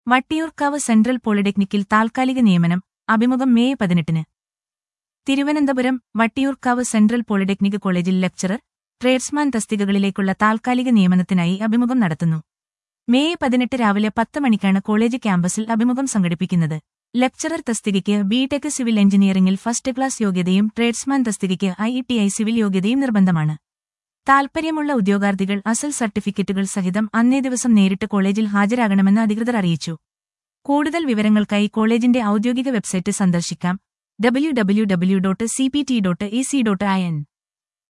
Vattiyoorkavu central പോളിടെക്നിക്കിൽ താൽക്കാലിക നിയമനം അഭിമുഖം മെയ് പതിനെട്ടിന് തിരുവനന്തപുരം വട്ടിയൂർക്കാവ് സെൻട്രൽ പോളിടെക്നിക് കോളേജിൽ ലെക്ചറർ ട്രേഡ്സ്മാൻ തസ്തികകളിലേക്കുള്ള താൽക്കാലിക നിയമനത്തിനായി അഭിമുഖം നടത്തുന്നു മെയ് പതിനെട്ട് രാവിലെ പത്ത് മണിക്കാണ് കോളേജ് ക്യാമ്പസിൽ അഭിമുഖം സംഘടിപ്പിക്കുന്നത് ലെക്ചറർ തസ്തികയ്ക്ക് ബിടെക് സിവിൽ എഞ്ചിനീയറിംഗിൽ ഫസ്റ്റ് ക്ലാസ് യോഗ്യതയും ട്രേഡ്സ്മാൻ തസ്തികയ്ക്ക് ഐ ടി ഐ സിവിൽ യോഗ്യതയും നിർബന്ധമാണ് താൽപര്യമുള്ള ഉദ്യോഗാർത്ഥികൾ അസൽ സർട്ടിഫിക്കറ്റുകൾ സഹിതം അന്നേ ദിവസം നേരിട്ട് കോളേജിൽ ഹാജരാകണമെന്ന് അധികൃതർ അറിയിച്ചു കൂടുതൽ വിവരങ്ങൾക്കായി കോളേജിന്റെ ഔദ്യോഗിക വെബ്സൈറ്റ് സന്ദർശിക്കാം W W W dot C P T dot E C dot I N